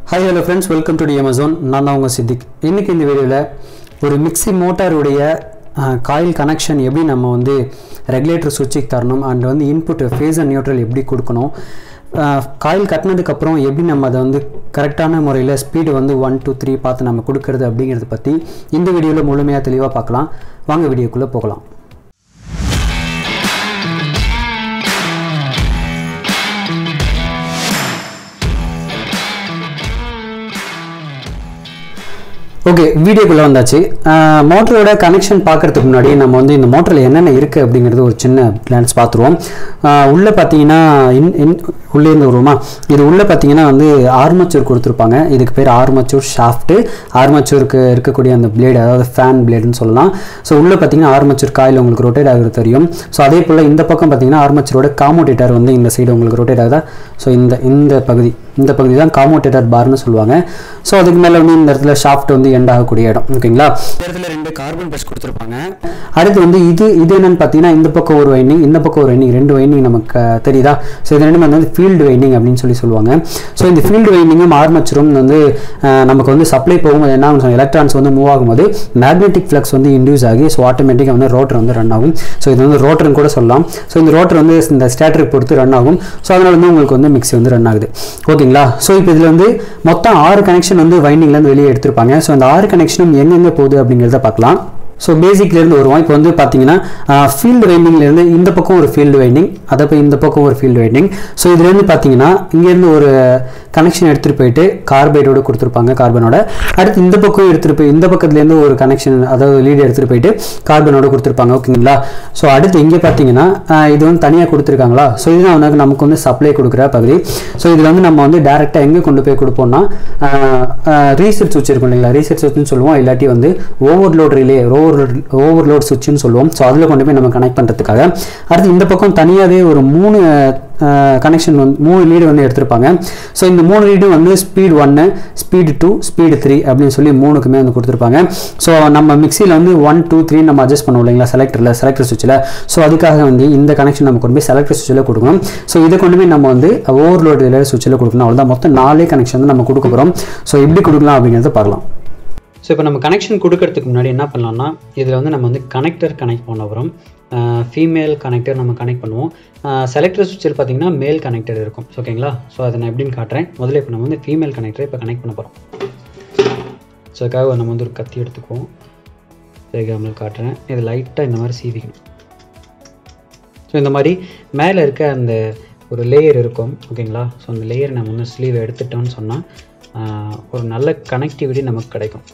hi hello friends welcome to the Amazon நான் தான் உங்கள் சித்திக் இன்றைக்கி இந்த வீடியோவில் ஒரு மிக்ஸி மோட்டாருடைய காயில் கனெக்ஷன் எப்படி நம்ம வந்து ரெகுலேட்டர் சுவிட்சுக்கு தரணும் அண்ட் வந்து இன்புட் ஃபேஸ் அண்ட் நியூட்ரல் எப்படி கொடுக்கணும் காயில் கட்டினதுக்கப்புறம் எப்படி நம்ம அதை வந்து கரெக்டான முறையில் ஸ்பீடு வந்து ஒன் டூ த்ரீ பார்த்து நம்ம கொடுக்கறது அப்படிங்கிறத பற்றி இந்த வீடியோவில் முழுமையாக தெளிவாக பார்க்கலாம் வாங்க வீடியோக்குள்ளே போகலாம் ஓகே வீடியோக்குள்ளே வந்தாச்சு மோட்டரோட கனெக்ஷன் பார்க்குறதுக்கு முன்னாடி நம்ம வந்து இந்த மோட்டரில் என்னென்ன இருக்குது அப்படிங்கிறது ஒரு சின்ன கிளான்ஸ் பார்த்துருவோம் உள்ளே பார்த்தீங்கன்னா இன் இன் உள்ளே இருந்து வருவோமா இது உள்ளே பார்த்தீங்கன்னா வந்து ஆர்மச்சூர் கொடுத்துருப்பாங்க இதுக்கு பேர் ஆர்மச்சூர் ஷாஃப்ட்டு ஆர்மச்சூருக்கு இருக்கக்கூடிய அந்த பிளேடு அதாவது ஃபேன் பிளேடுன்னு சொல்லலாம் ஸோ உள்ளே பார்த்தீங்கன்னா ஆர்மச்சூர் காயில் உங்களுக்கு ரொட்டேட் ஆகுறது தெரியும் ஸோ அதே போல் இந்த பக்கம் பார்த்தீங்கன்னா ஆர்மச்சூரோட காமோடேட்டர் வந்து இந்த சைடு உங்களுக்கு ரொட்டேட் ஆகுதா ஸோ இந்த இந்த பகுதி இந்த பகுதி தான் காமோடேட்டர் பார்னு சொல்லுவாங்க ஸோ அதுக்கு மேலே வந்து இந்த இடத்துல ஷாஃப்ட் வந்து எண்ட் ஆகக்கூடிய இடம் ஓகேங்களா இந்த இடத்துல ரெண்டு கார்பன் பிரஷ் கொடுத்துருப்பாங்க அடுத்து வந்து இது இது என்னன்னு பார்த்தீங்கன்னா இந்த பக்கம் ஒரு வைண்டிங் இந்த பக்கம் ஒரு வைண்டிங் ரெண்டு வைண்டிங் நமக்கு தெரியுதா ஸோ இது ரெண்டு வந்து ஃபீல்டு வைண்டிங் அப்படின்னு சொல்லி சொல்லுவாங்க ஸோ இந்த ஃபீல்டு வைண்டிங்கும் ஆர்மச்சரும் வந்து நமக்கு வந்து சப்ளை போகும்போது என்ன ஆகும் எலக்ட்ரான்ஸ் வந்து மூவ் ஆகும்போது மேக்னெட்டிக் ஃப்ளக்ஸ் வந்து இன்டியூஸ் ஆகி ஸோ ஆட்டோமேட்டிக்காக வந்து ரோட்டர் வந்து ரன் ஆகும் ஸோ இது வந்து ரோட்டர்னு கூட சொல்லலாம் ஸோ இந்த ரோட்டர் வந்து இந்த ஸ்டேட்டருக்கு பொறுத்து ரன் ஆகும் ஸோ அதனால வந்து உங்களுக்கு வந்து மிக்ஸி வந்து ரன் ஆகுது ஓகேங்களா ஸோ இப்போ இதில் வந்து மொத்தம் ஆறு கனெக்ஷன் வந்து வைண்டிங்லேருந்து வெளியே எடுத்திருப்பாங்க ஸோ அந்த ஆறு கனெக்ஷனும் எங்கெங்கே போகுது அப்படிங்கிறத பார்க்கலாம் ஸோ பேசிக்லேருந்து வருவோம் இப்போ வந்து பார்த்தீங்கன்னா ஃபீல்டு வைண்டிங்லேருந்து இந்த பக்கம் ஒரு ஃபீல்டு வைண்டிங் அதை போய் இந்த பக்கம் ஒரு ஃபீல்டு வைண்டிங் ஸோ இதுலேருந்து பார்த்தீங்கன்னா இங்கேருந்து ஒரு கனெக்ஷன் எடுத்துகிட்டு போயிட்டு கார்பைடோடு கொடுத்துருப்பாங்க கார்பனோட அடுத்து இந்த பக்கம் எடுத்துகிட்டு போய் இந்த பக்கத்துலேருந்து ஒரு கனெக்ஷன் அதாவது லீடு எடுத்துகிட்டு போயிட்டு கார்பனோட கொடுத்துருப்பாங்க ஓகேங்களா ஸோ அடுத்து இங்கே பார்த்தீங்கன்னா இது வந்து தனியாக கொடுத்துருக்காங்களா ஸோ இதுதான் வந்து நமக்கு வந்து சப்ளை கொடுக்குற பகுதி ஸோ இதில் வந்து நம்ம வந்து டேரெக்டாக எங்கே கொண்டு போய் கொடுப்போம்னா ரீசெட் சுவிட்ச் இருக்கும் இல்லைங்களா ரீசெட் சுவிட்ச்னு சொல்லுவோம் இல்லாட்டி வந்து ஓவர்லோட் ரிலே ஓவர் ஓவர்லோட் சுவிட்ச்னு சொல்லுவோம் ஸோ அதில் கொண்டு போய் நம்ம கனெக்ட் பண்ணுறதுக்காக அடுத்து இந்த பக்கம் தனியாகவே ஒரு மூணு கனெக்ஷன் வந்து மூணு லீடு வந்து எடுத்திருப்பாங்க ஸோ இந்த மூணு லீடும் வந்து ஸ்பீட் ஒன்று ஸ்பீடு டூ ஸ்பீடு த்ரீ அப்படின்னு சொல்லி மூணுக்குமே வந்து கொடுத்துருப்பாங்க ஸோ நம்ம மிக்சியில் வந்து ஒன் டூ த்ரீ நம்ம அட்ஜஸ்ட் பண்ணுவோம் இல்லைங்களா செலக்டரில் செலக்டர் சுவிட்சில் ஸோ அதுக்காக வந்து இந்த கனெக்ஷன் நம்ம கொண்டு போய் செலக்டர் சுவிட்சில் கொடுக்கணும் ஸோ இதை கொண்டு போய் நம்ம வந்து ஓவர்லோட் ரிலேட் சுவிட்சில் கொடுக்கணும் அவ்வளோதான் மொத்தம் நாலே கனெக்ஷன் வந்து நம்ம கொடுக்க போகிறோம் ஸோ எப்படி கொடுக்கலாம் அப்படிங்கிறத பார்க்கலாம் ஸோ இப்போ நம்ம கனெக்ஷன் கொடுக்கறதுக்கு முன்னாடி என்ன பண்ணலாம்னா இதில் வந்து நம்ம வந்து கனெக்டர் கனெக்ட் பண்ண போகிறோம் ஃபீமேல் கனெக்டர் நம்ம கனெக்ட் பண்ணுவோம் செலக்டர் சுவிட்சில் பார்த்தீங்கன்னா மேல் கனெக்டர் இருக்கும் ஓகேங்களா ஸோ அதை நான் எப்படின்னு காட்டுறேன் முதல்ல இப்போ நம்ம வந்து ஃபீமேல் கனெக்டரை இப்போ கனெக்ட் பண்ண போகிறோம் ஸோ அதுக்காக நம்ம வந்து ஒரு கத்தி எடுத்துக்குவோம் எக்ஸாம்பிள் காட்டுறேன் இது லைட்டாக இந்த மாதிரி சீவிக்கணும் ஸோ இந்த மாதிரி மேலே இருக்க அந்த ஒரு லேயர் இருக்கும் ஓகேங்களா ஸோ அந்த லேயர் நம்ம வந்து ஸ்லீவ் எடுத்துட்டோம்னு சொன்னால் ஒரு நல்ல கனெக்டிவிட்டி நமக்கு கிடைக்கும்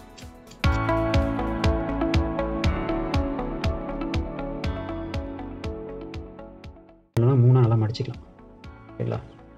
மூணாக நல்லா மடிச்சிக்கலாம் ஓகேங்களா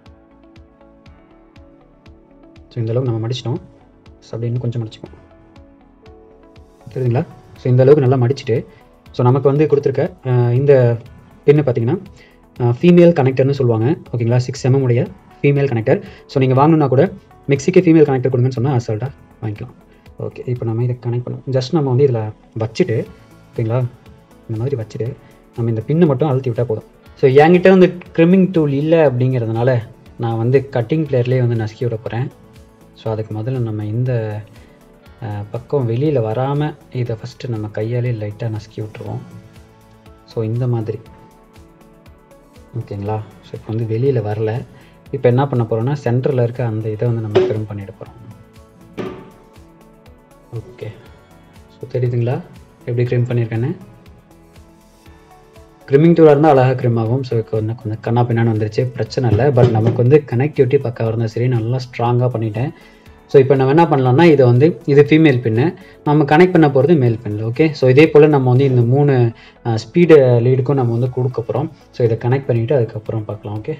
ஸோ இந்த அளவுக்கு நம்ம மடிச்சிட்டோம் ஸோ அப்படி இன்னும் கொஞ்சம் மடிச்சுப்போம் தெரியுதுங்களா ஸோ இந்த அளவுக்கு நல்லா மடிச்சுட்டு ஸோ நமக்கு வந்து கொடுத்துருக்க இந்த என்ன பார்த்தீங்கன்னா ஃபீமேல் கனெக்டர்னு சொல்லுவாங்க ஓகேங்களா சிக்ஸ் எம்எம் உடைய ஃபீமேல் கனெக்டர் ஸோ நீங்கள் வாங்கணுன்னா கூட மிக்சிக்கு ஃபீமேல் கனெக்டர் கொடுங்கன்னு சொன்னால் அசல்ட்டாக வாங்கிக்கலாம் ஓகே இப்போ நம்ம இதை கனெக்ட் பண்ணுவோம் ஜஸ்ட் நம்ம வந்து இதில் வச்சுட்டு ஓகேங்களா இந்த மாதிரி வச்சுட்டு நம்ம இந்த பின்னை மட்டும் அழுத்தி விட்டால் போதும் ஸோ என்கிட்ட வந்து க்ரிமிங் டூல் இல்லை அப்படிங்கிறதுனால நான் வந்து கட்டிங் பிளேயர்லேயே வந்து நசுக்கி விட போகிறேன் ஸோ அதுக்கு முதல்ல நம்ம இந்த பக்கம் வெளியில் வராமல் இதை ஃபஸ்ட்டு நம்ம கையாலே லைட்டாக நசுக்கி விட்ருவோம் ஸோ இந்த மாதிரி ஓகேங்களா ஸோ இப்போ வந்து வெளியில் வரல இப்போ என்ன பண்ண போகிறோம்னா சென்டரில் இருக்க அந்த இதை வந்து நம்ம க்ரிம் பண்ணிட போகிறோம் ஓகே ஸோ தெரியுதுங்களா எப்படி க்ரிம் பண்ணியிருக்கேன்னு க்ரிமிங் டூலாக இருந்தால் அழகாக க்ரிம் ஆகும் ஸோ கொஞ்சம் கொஞ்சம் கண்ணா பின்னான்னு வந்துருச்சு பிரச்சனை இல்லை பட் நமக்கு வந்து கனெக்டிவிட்டி பக்கம் இருந்தால் சரி நல்லா ஸ்ட்ராங்காக பண்ணிட்டேன் ஸோ இப்போ நம்ம என்ன பண்ணலாம்னா இதை வந்து இது ஃபீமேல் பின்னு நம்ம கனெக்ட் பண்ண போகிறது மேல் பின்னில் ஓகே ஸோ இதே போல் நம்ம வந்து இந்த மூணு ஸ்பீடு லீடுக்கும் நம்ம வந்து கொடுக்க போகிறோம் ஸோ இதை கனெக்ட் பண்ணிவிட்டு அதுக்கப்புறம் பார்க்கலாம் ஓகே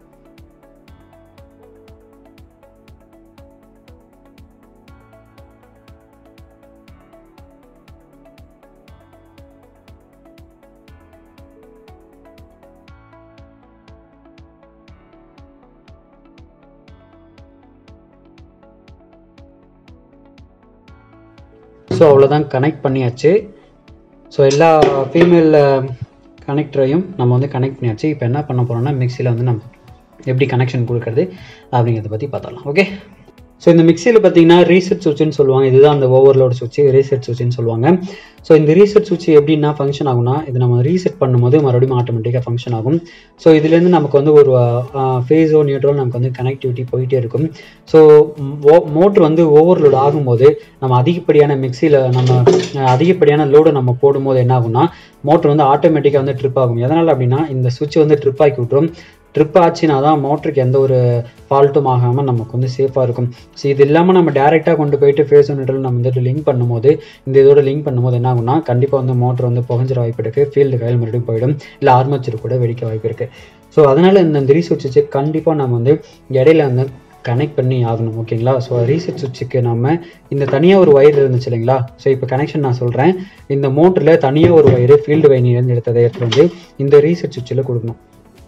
ஸோ அவ்வளோதான் கனெக்ட் பண்ணியாச்சு ஸோ எல்லா ஃபீமேல் கனெக்டரையும் நம்ம வந்து கனெக்ட் பண்ணியாச்சு இப்போ என்ன பண்ண போகிறோம்னா மிக்சியில் வந்து நம்ம எப்படி கனெக்ஷன் கொடுக்கறது அப்படிங்கிறத பற்றி பார்த்தரலாம் ஓகே ஸோ இந்த மிக்சியில் பார்த்தீங்கன்னா ரீசெட் சுவிட்சுன்னு சொல்லுவாங்க இதுதான் அந்த ஓவர்லோட் சுவிட்ச் ரீசெட் சுவிட்சுன்னு சொல்லுவாங்க ஸோ இந்த ரீசெட் சுவிட்ச் எப்படின்னா ஃபங்க்ஷன் ஆகும்னா இது நம்ம ரீசெட் பண்ணும்போது மறுபடியும் ஆட்டோமேட்டிக்காக ஃபங்க்ஷன் ஆகும் ஸோ இதுலேருந்து நமக்கு வந்து ஒரு ஃபேஸோ நியூட்ரல் நமக்கு வந்து கனெக்டிவிட்டி போயிட்டே இருக்கும் ஸோ மோட்ரு வந்து ஓவர்லோட் ஆகும்போது நம்ம அதிகப்படியான மிக்சியில் நம்ம அஹ், அதிகப்படியான லோடு நம்ம போடும்போது என்ன ஆகும்னா மோட்ரு வந்து ஆட்டோமேட்டிக்காக வந்து ட்ரிப் ஆகும் எதனால் அப்படின்னா இந்த சுவிட்ச் வந்து ட்ரிப் ஆக்கி விட்டுரும் ட்ரிப் ஆச்சுன்னா தான் மோட்டருக்கு எந்த ஒரு ஃபால்ட்டும் ஆகாமல் நமக்கு வந்து சேஃபாக இருக்கும் ஸோ இது இல்லாமல் நம்ம டேரெக்டாக கொண்டு போயிட்டு ஃபேஸ் நியூட்ரல் நம்ம வந்துட்டு லிங்க் பண்ணும்போது இந்த இதோட லிங்க் பண்ணும்போது என்ன ஆகும்னா கண்டிப்பாக வந்து மோட்டர் வந்து புகஞ்சிர வாய்ப்பு இருக்குது ஃபீல்டு கையில் மறுபடியும் போயிடும் இல்லை ஆர்மச்சர் கூட வெடிக்க வாய்ப்பு இருக்குது ஸோ அதனால் இந்த ரீசர்ச் வச்சு கண்டிப்பாக நம்ம வந்து இடையில வந்து கனெக்ட் பண்ணி ஆகணும் ஓகேங்களா ஸோ ரீசெட் சுவிட்சுக்கு நம்ம இந்த தனியாக ஒரு ஒயர் இருந்துச்சு இல்லைங்களா ஸோ இப்போ கனெக்ஷன் நான் சொல்கிறேன் இந்த மோட்டரில் தனியாக ஒரு ஒயர் ஃபீல்டு வைனிலேருந்து எடுத்ததை எடுத்துகிட்டு வந்து இந்த ரீசெட் சுவிட்சில் கொடுக்கணும்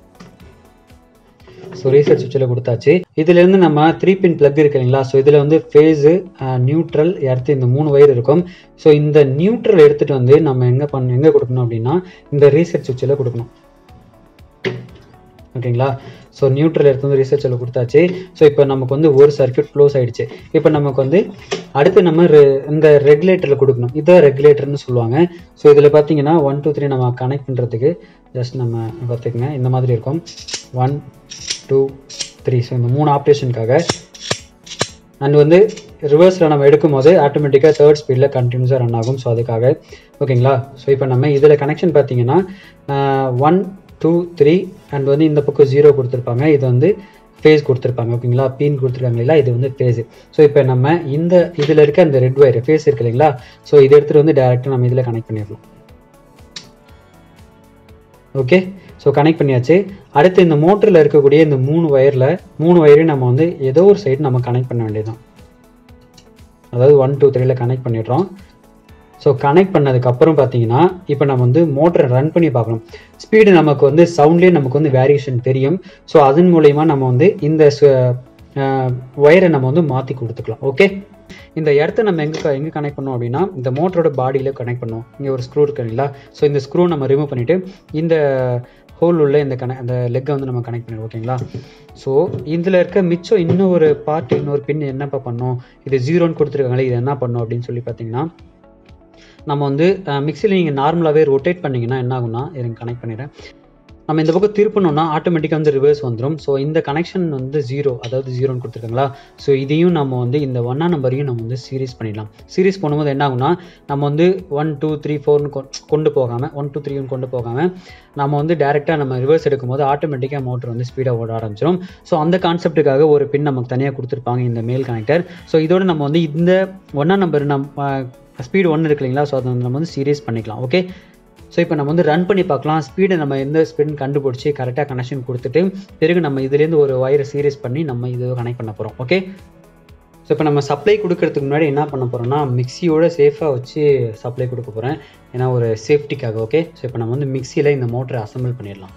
ஸோ ரீசெட் சுவிட்சில் கொடுத்தாச்சு இதுலேருந்து நம்ம த்ரீ பின் பிளக் இருக்கு இல்லைங்களா ஸோ இதில் வந்து ஃபேஸு நியூட்ரல் எர்த்து இந்த மூணு ஒயர் இருக்கும் ஸோ இந்த நியூட்ரல் எடுத்துகிட்டு வந்து நம்ம எங்கே பண்ண எங்கே கொடுக்கணும் அப்படின்னா இந்த ரீசெட் சுவிட்சில் கொடுக்கணும் ஓகேங்களா ஸோ நியூட்ரல் எடுத்து வந்து ரிசர்ச்சில் கொடுத்தாச்சு ஸோ இப்போ நமக்கு வந்து ஒரு சர்க்யூட் க்ளோஸ் ஆயிடுச்சு இப்போ நமக்கு வந்து அடுத்து நம்ம re- இந்த ரெகுலேட்டரில் கொடுக்கணும் இதான் ரெகுலேட்டர்னு சொல்லுவாங்க ஸோ இதில் பார்த்தீங்கன்னா ஒன் டூ த்ரீ நம்ம கனெக்ட் பண்ணுறதுக்கு ஜஸ்ட் நம்ம பார்த்துக்கங்க இந்த மாதிரி இருக்கும் ஒன் டூ த்ரீ ஸோ இந்த மூணு ஆப்ரேஷனுக்காக அண்ட் வந்து ரிவர்ஸில் நம்ம எடுக்கும் போது ஆட்டோமேட்டிக்காக தேர்ட் ஸ்பீடில் கண்டினியூஸாக ரன் ஆகும் ஸோ அதுக்காக ஓகேங்களா ஸோ இப்போ நம்ம இதில் கனெக்ஷன் பார்த்தீங்கன்னா ஒன் டூ த்ரீ அண்ட் வந்து இந்த பக்கம் ஜீரோ கொடுத்துருப்பாங்க இது வந்து ஃபேஸ் கொடுத்துருப்பாங்க ஓகேங்களா பீன் கொடுத்துருக்காங்க இல்லையா இது வந்து ஃபேஸ் ஸோ இப்போ நம்ம இந்த இதில் இருக்க அந்த ரெட் ஒயர் ஃபேஸ் இருக்கு இல்லைங்களா ஸோ இதை எடுத்துகிட்டு வந்து டேரெக்டாக நம்ம இதில் கனெக்ட் பண்ணிடலாம் ஓகே ஸோ கனெக்ட் பண்ணியாச்சு அடுத்து இந்த மோட்டரில் இருக்கக்கூடிய இந்த மூணு ஒயரில் மூணு ஒயரையும் நம்ம வந்து ஏதோ ஒரு சைடு நம்ம கனெக்ட் பண்ண வேண்டியதுதான் அதாவது ஒன் டூ த்ரீல கனெக்ட் பண்ணிடுறோம் ஸோ கனெக்ட் பண்ணதுக்கப்புறம் பார்த்தீங்கன்னா இப்போ நம்ம வந்து மோட்டரை ரன் பண்ணி பார்க்கணும் ஸ்பீடு நமக்கு வந்து சவுண்ட்லேயே நமக்கு வந்து வேரியேஷன் தெரியும் ஸோ அதன் மூலயமா நம்ம வந்து இந்த ஒயரை நம்ம வந்து மாற்றி கொடுத்துக்கலாம் ஓகே இந்த இடத்த நம்ம எங்கே எங்கே கனெக்ட் பண்ணோம் அப்படின்னா இந்த மோட்டரோட பாடியில் கனெக்ட் பண்ணுவோம் இங்கே ஒரு ஸ்க்ரூ இருக்கு இல்லைங்களா ஸோ இந்த ஸ்க்ரூ நம்ம ரிமூவ் பண்ணிவிட்டு இந்த ஹோல் உள்ள இந்த கன அந்த லெக்கை வந்து நம்ம கனெக்ட் பண்ணிடுவோம் ஓகேங்களா ஸோ இதில் இருக்க மிச்சம் இன்னும் ஒரு பார்ட் இன்னொரு பின் என்னப்பா பண்ணோம் இது ஜீரோன்னு கொடுத்துருக்காங்களே இது என்ன பண்ணும் அப்படின்னு சொல்லி பார்த்தீங்கன்னா நம்ம வந்து மிக்சியில் நீங்கள் நார்மலாகவே ரொட்டேட் பண்ணிங்கன்னா என்ன ஆகும்னா எனக்கு கனெக்ட் பண்ணிடுறேன் நம்ம இந்த பக்கம் திருப்பணும்னா ஆட்டோமேட்டிக்காக வந்து ரிவர்ஸ் வந்துடும் ஸோ இந்த கனெக்ஷன் வந்து ஜீரோ அதாவது ஜீரோன்னு கொடுத்துருக்காங்களா ஸோ இதையும் நம்ம வந்து இந்த ஒன்னா நம்பரையும் நம்ம வந்து சீரிஸ் பண்ணிடலாம் சீரிஸ் பண்ணும்போது என்ன ஆகும்னா நம்ம வந்து ஒன் டூ த்ரீ ஃபோர்னு கொண்டு போகாமல் ஒன் டூ த்ரீன்னு கொண்டு போகாமல் நம்ம வந்து டேரெக்டாக நம்ம ரிவர்ஸ் எடுக்கும்போது ஆட்டோமேட்டிக்காக மோட்டர் வந்து ஸ்பீடாக ஓட ஆரம்பிச்சிடும் ஸோ அந்த கான்செப்ட்டுக்காக ஒரு பின் நமக்கு தனியாக கொடுத்துருப்பாங்க இந்த மேல் கனெக்டர் ஸோ இதோட நம்ம வந்து இந்த ஒன்றா நம்பர் நம்ம ஸ்பீடு ஒன்று இருக்கு இல்லைங்களா ஸோ அதை வந்து நம்ம வந்து சீரியஸ் பண்ணிக்கலாம் ஓகே ஸோ இப்போ நம்ம வந்து ரன் பண்ணி பார்க்கலாம் ஸ்பீடை நம்ம எந்த ஸ்பீடுன்னு கண்டுபிடிச்சி கரெக்டாக கனெக்ஷன் கொடுத்துட்டு பிறகு நம்ம இதுலேருந்து ஒரு ஒயரை சீரியஸ் பண்ணி நம்ம இதை கனெக்ட் பண்ண போகிறோம் ஓகே ஸோ இப்போ நம்ம சப்ளை கொடுக்கறதுக்கு முன்னாடி என்ன பண்ண போகிறோம்னா மிக்சியோட சேஃபாக வச்சு சப்ளை கொடுக்க போகிறேன் ஏன்னா ஒரு சேஃப்டிக்காக ஓகே ஸோ இப்போ நம்ம வந்து மிக்சியில் இந்த மோட்டரை அசம்பிள் பண்ணிடலாம்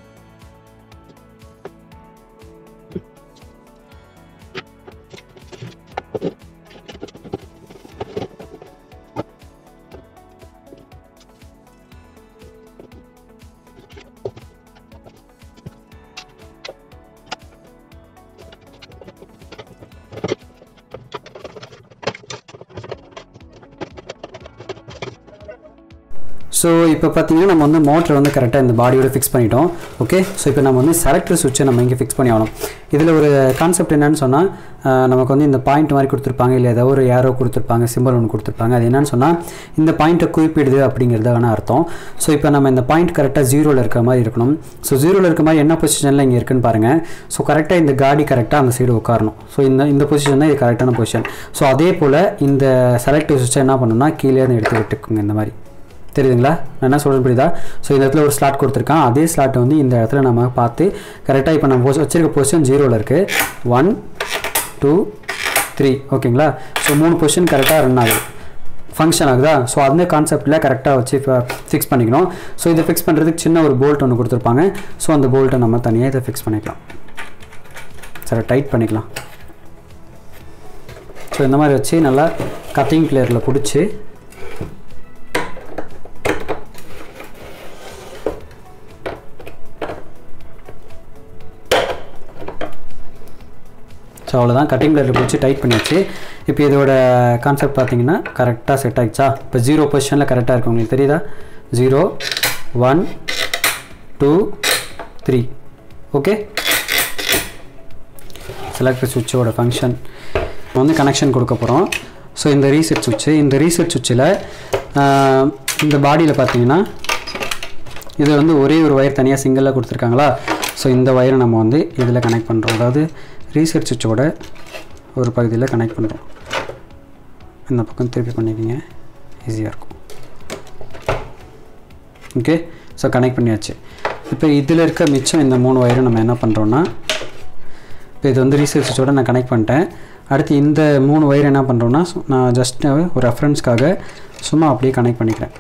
ஸோ இப்போ பார்த்தீங்கன்னா நம்ம வந்து மோட்டர் வந்து கரெக்டாக இந்த பாடியோட ஃபிக்ஸ் பண்ணிட்டோம் ஓகே ஸோ இப்போ நம்ம வந்து செலக்டர் சுவிட்சை நம்ம இங்கே ஃபிக்ஸ் பண்ணி ஆகணும் இதில் ஒரு கான்செப்ட் என்னன்னு சொன்னால் நமக்கு வந்து இந்த பாயிண்ட் மாதிரி கொடுத்துருப்பாங்க இல்லை ஏதோ ஒரு ஏரோ கொடுத்துருப்பாங்க சிம்பிள் ஒன்று கொடுத்துருப்பாங்க அது என்னன்னு சொன்னால் இந்த பாயிண்ட்டை குறிப்பிடுது அப்படிங்கிறது வேணால் அர்த்தம் ஸோ இப்போ நம்ம இந்த பாயிண்ட் கரெக்டாக ஜீரோவில் இருக்கிற மாதிரி இருக்கணும் ஸோ ஜீரோவில் இருக்க மாதிரி என்ன பொசிஷனில் இங்கே இருக்குன்னு பாருங்கள் ஸோ கரெக்டாக இந்த காடி கரெக்டாக அந்த சைடு உட்காரணும் ஸோ இந்த இந்த பொசிஷன் தான் இது கரெக்டான பொசிஷன் ஸோ அதே போல் இந்த செலக்டிவ் சுவிட்சை என்ன பண்ணணும்னா கீழே இருந்து எடுத்து விட்டுக்குங்க இந்த மாதிரி தெரியுதுங்களா நான் என்ன சொல்கிறது புரியுதா ஸோ இந்த இடத்துல ஒரு ஸ்லாட் கொடுத்துருக்கான் அதே ஸ்லாட்டை வந்து இந்த இடத்துல நம்ம பார்த்து கரெக்டாக இப்போ நம்ம பொசி- வச்சிருக்க பொசிஷன் ஜீரோவில் இருக்குது ஒன் டூ த்ரீ ஓகேங்களா ஸோ மூணு பொசிஷன் கரெக்டாக ரன் ஆகுது ஃபங்க்ஷன் ஆகுதா ஸோ அந்த கான்செப்டில் கரெக்டாக வச்சு ஃபிக்ஸ் பண்ணிக்கணும் ஸோ இதை ஃபிக்ஸ் பண்ணுறதுக்கு சின்ன ஒரு போல்ட் ஒன்று கொடுத்துருப்பாங்க ஸோ அந்த போல்ட்டை நம்ம தனியாக இதை ஃபிக்ஸ் பண்ணிக்கலாம் சரி டைட் பண்ணிக்கலாம் ஸோ இந்த மாதிரி வச்சு நல்லா கட்டிங் பிளேயரில் பிடிச்சி ஸோ அவ்வளோதான் கட்டிங் பிளேடில் பிடிச்சி டைட் பண்ணியாச்சு இப்போ இதோட கான்செப்ட் பார்த்தீங்கன்னா கரெக்டாக செட் ஆகிடுச்சா இப்போ ஜீரோ பொசிஷனில் கரெக்டாக இருக்கு உங்களுக்கு தெரியுதா zero one two three okay select சுவிட்சோட ஃபங்க்ஷன் வந்து கனெக்ஷன் கொடுக்க போகிறோம் ஸோ இந்த ரீசெட் சுவிட்சு இந்த ரீசெட் சுவிட்சில் இந்த பாடியில் பார்த்தீங்கன்னா இது வந்து ஒரே ஒரு ஒயர் தனியாக சிங்கிளாக கொடுத்துருக்காங்களா ஸோ இந்த ஒயரை நம்ம வந்து இதில் கனெக்ட் பண்ணுறோம் அதாவது ரீசெட் சுவிட்சோட ஒரு பகுதியில் கனெக்ட் பண்ணுறோம் இந்த பக்கம் திருப்பி பண்ணிக்கிங்க ஈஸியாக இருக்கும் ஓகே ஸோ கனெக்ட் பண்ணியாச்சு இப்போ இதில் இருக்க மிச்சம் இந்த மூணு ஒயரை நம்ம என்ன பண்ணுறோன்னா இப்போ இது வந்து ரீசெட் சுவிட்சோட நான் கனெக்ட் பண்ணிட்டேன் அடுத்து இந்த மூணு ஒயர் என்ன பண்ணுறோன்னா நான் ஜஸ்ட் ஒரு ரெஃபரன்ஸ்க்காக சும்மா அப்படியே கனெக்ட் பண்ணிக்கிறேன்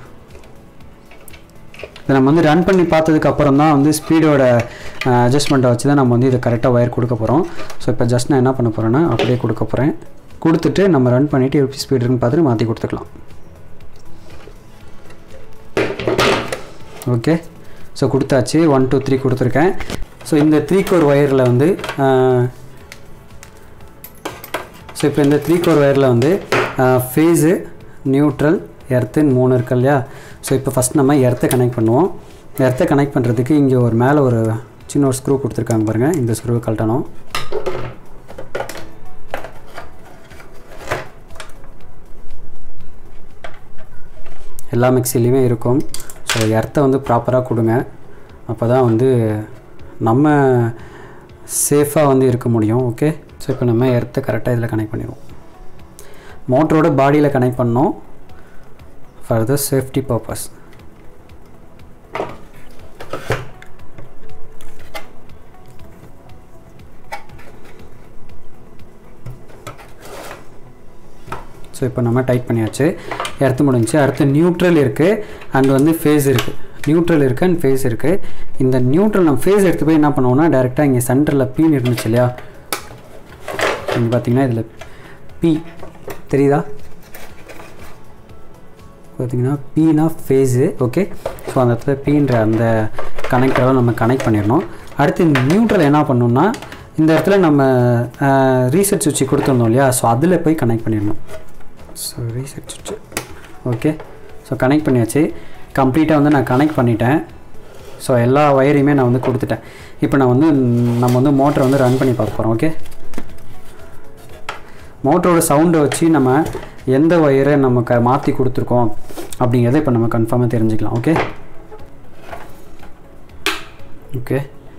இதை நம்ம வந்து ரன் பண்ணி பார்த்ததுக்கு அப்புறம் தான் வந்து ஸ்பீடோட அட்ஜஸ்ட்மெண்ட்டை வச்சு தான் நம்ம வந்து இதை கரெக்டாக ஒயர் கொடுக்க போகிறோம் ஸோ இப்போ ஜஸ்ட் நான் என்ன பண்ண போகிறேன்னா அப்படியே கொடுக்க போகிறேன் கொடுத்துட்டு நம்ம ரன் பண்ணிவிட்டு எப்படி ஸ்பீடு இருக்குன்னு பார்த்துட்டு மாற்றி கொடுத்துக்கலாம் ஓகே ஸோ கொடுத்தாச்சு ஒன் டூ த்ரீ கொடுத்துருக்கேன் ஸோ இந்த த்ரீ கோர் ஒயரில் வந்து ஸோ இப்போ இந்த த்ரீ கோர் ஒயரில் வந்து ஃபேஸு நியூட்ரல் எர்த்துன்னு மூணு இருக்கு இல்லையா ஸோ இப்போ ஃபஸ்ட் நம்ம எர்த்தை கனெக்ட் பண்ணுவோம் எர்த்தை கனெக்ட் பண்ணுறதுக்கு இங்கே ஒரு மேலே ஒரு சின்ன ஒரு ஸ்க்ரூ கொடுத்துருக்காங்க பாருங்கள் இந்த ஸ்க்ரூவை கழட்டணும் எல்லா மிக்சிலையுமே இருக்கும் ஸோ எர்த்தை வந்து ப்ராப்பராக கொடுங்க அப்போ தான் வந்து நம்ம சேஃபாக வந்து இருக்க முடியும் ஓகே ஸோ இப்போ நம்ம எர்த்தை கரெக்டாக இதில் கனெக்ட் பண்ணிடுவோம் மோட்டரோட பாடியில் கனெக்ட் பண்ணோம் for the safety purpose so இப்போ நம்ம டைட் பண்ணியாச்சு எர்த்து முடிஞ்சு அடுத்து நியூட்ரல் இருக்குது அண்ட் வந்து ஃபேஸ் இருக்குது நியூட்ரல் இருக்குது அண்ட் ஃபேஸ் இருக்குது இந்த நியூட்ரல் நம்ம ஃபேஸ் எடுத்து போய் என்ன பண்ணுவோம்னா டேரெக்டாக இங்கே சென்டரில் பீன் இருந்துச்சு இல்லையா இங்கே பார்த்தீங்கன்னா இதில் பி தெரியுதா பார்த்தீங்கன்னா பீனா ஃபேஸு ஓகே ஸோ அந்த இடத்துல பீன்ற அந்த கனெக்டரை நம்ம கனெக்ட் பண்ணிடணும் அடுத்து இந்த நியூட்ரல் என்ன பண்ணணும்னா இந்த இடத்துல நம்ம ரீசெட் சுவிட்ச் கொடுத்துருந்தோம் இல்லையா ஸோ அதில் போய் கனெக்ட் பண்ணிடணும் ஸோ ரீசெட் சுவிட்ச் ஓகே ஸோ கனெக்ட் பண்ணியாச்சு கம்ப்ளீட்டாக வந்து நான் கனெக்ட் பண்ணிட்டேன் ஸோ எல்லா ஒயரையுமே நான் வந்து கொடுத்துட்டேன் இப்போ நான் வந்து நம்ம வந்து மோட்டரை வந்து ரன் பண்ணி பார்க்க போகிறோம் ஓகே மோட்டரோட சவுண்டை வச்சு நம்ம எந்த ஒயரை நம்ம க மாற்றி கொடுத்துருக்கோம் அப்படிங்கிறத இப்போ நம்ம கன்ஃபார்மாக தெரிஞ்சுக்கலாம் ஓகே ஓகே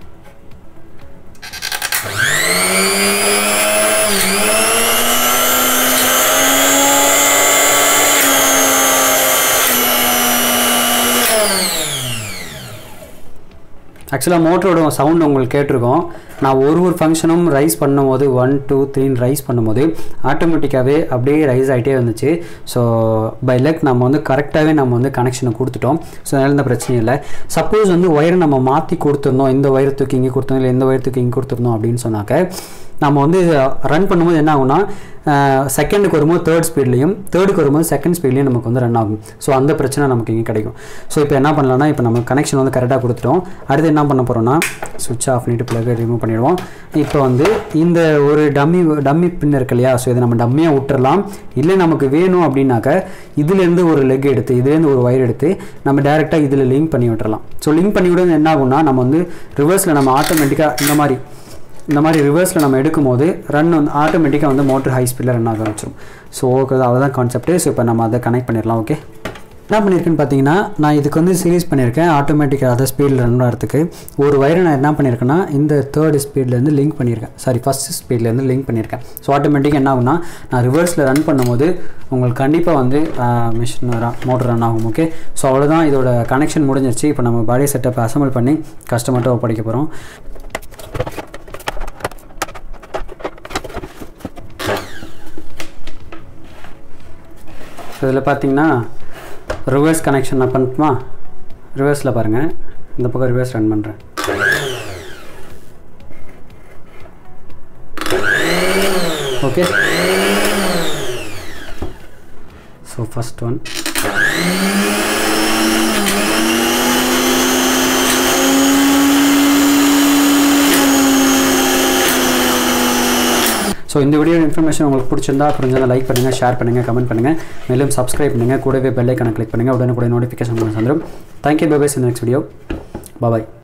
ஆக்சுவலாக மோட்டரோட சவுண்ட் உங்களுக்கு கேட்டிருக்கோம் நான் ஒரு ஒரு ஃபங்க்ஷனும் ரைஸ் பண்ணும்போது ஒன் டூ த்ரீன்னு ரைஸ் பண்ணும்போது ஆட்டோமேட்டிக்காகவே அப்படியே ரைஸ் ஆகிட்டே வந்துச்சு ஸோ பை லக் நம்ம வந்து கரெக்டாகவே நம்ம வந்து கனெக்ஷனை கொடுத்துட்டோம் ஸோ அதனால இந்த பிரச்சனை இல்லை சப்போஸ் வந்து ஒயரை நம்ம மாற்றி கொடுத்துருந்தோம் இந்த ஒயர் தூக்கி இங்கே கொடுத்தோம் இல்லை இந்த ஒயர் தூக்கி இங்கே கொடுத்துருந்தோம் அப்படின்னு சொன்னாக்க நம்ம வந்து ரன் பண்ணும்போது என்ன ஆகும்னா செகண்டுக்கு வரும்போது தேர்ட் ஸ்பீட்லேயும் தேர்டுக்கு வரும்போது செகண்ட் ஸ்பீட்லேயும் நமக்கு வந்து ரன் ஆகும் ஸோ அந்த பிரச்சனை நமக்கு இங்கே கிடைக்கும் ஸோ இப்போ என்ன பண்ணலாம்னா இப்போ நம்ம கனெக்ஷன் வந்து கரெக்டாக கொடுத்துட்டோம் அடுத்து என்ன பண்ண போகிறோம்னா சுவிட்ச் ஆஃப் பண்ணிட்டு ப்ளக் ரிமூவ் பண்ணிடுவோம் இப்போ வந்து இந்த ஒரு டம்மி டம்மி பின் இருக்கு இல்லையா ஸோ இதை நம்ம டம்மியாக விட்டுறலாம் இல்லை நமக்கு வேணும் அப்படின்னாக்க இதுலேருந்து ஒரு லெக் எடுத்து இதுலேருந்து ஒரு ஒயர் எடுத்து நம்ம டேரெக்டாக இதில் லிங்க் பண்ணி விட்டுறலாம் ஸோ லிங்க் பண்ணி விடுறது என்ன ஆகும்னா நம்ம வந்து ரிவர்ஸில் நம்ம ஆட்டோமேட்டிக்காக இந்த மாதிரி இந்த மாதிரி ரிவர்ஸில் நம்ம எடுக்கும்போது ரன் வந்து ஆட்டோமேட்டிக்காக வந்து மோட்டர் ஹை ஸ்பீடில் ரன் ஆக ஆரம்பிச்சிடும் ஸோ ஓகே அதுதான் கான்செப்ட்டு ஸோ இப்போ நம்ம அதை கனெக்ட் பண்ணிடலாம் ஓகே என்ன பண்ணியிருக்கேன்னு பார்த்தீங்கன்னா நான் இதுக்கு வந்து சீரிஸ் பண்ணியிருக்கேன் ஆட்டோமேட்டிக்காக அதை ஸ்பீடில் ரன் ஆகிறதுக்கு ஒரு வயரை நான் என்ன பண்ணியிருக்கேன்னா இந்த தேர்ட் ஸ்பீட்லேருந்து லிங்க் பண்ணியிருக்கேன் சாரி ஃபஸ்ட் ஸ்பீட்லேருந்து லிங்க் பண்ணியிருக்கேன் ஸோ ஆட்டோமேட்டிக்காக என்ன ஆகும்னா நான் ரிவர்ஸில் ரன் பண்ணும்போது உங்களுக்கு கண்டிப்பாக வந்து மிஷின் மோட்டர் ரன் ஆகும் ஓகே ஸோ அவ்வளோதான் இதோட கனெக்ஷன் முடிஞ்சிருச்சு இப்போ நம்ம பாடி செட்டப் அசம்பிள் பண்ணி கஸ்டமர்கிட்ட ஒப்படைக்க போகிறோம் இதில் பார்த்தீங்கன்னா ரிவர்ஸ் கனெக்ஷன் நான் பண்ணட்டுமா ரிவர்ஸில் பாருங்கள் இந்த பக்கம் ரிவர்ஸ் ரன் பண்ணுறேன் okay so first one so இந்த வீடியோ இன்ஃபர்மேஷன் உங்களுக்கு பிடிச்சிருந்தா புரிஞ்சால் லைக் பண்ணுங்கள் ஷேர் பண்ணுங்கள் கமெண்ட் பண்ணுங்கள் மேலும் சப்ஸ்கிரைப் பண்ணுங்கள் கூடவே பெல் ஐக்கனை கிளிக் பண்ணுங்கள் உடனுக்குடைய நோட்டிஃபிகேஷன் உங்களுக்கு வந்துடும் தேங்க்யூ பை பை இந்த நெக்ஸ்ட் வீடியோ பாய்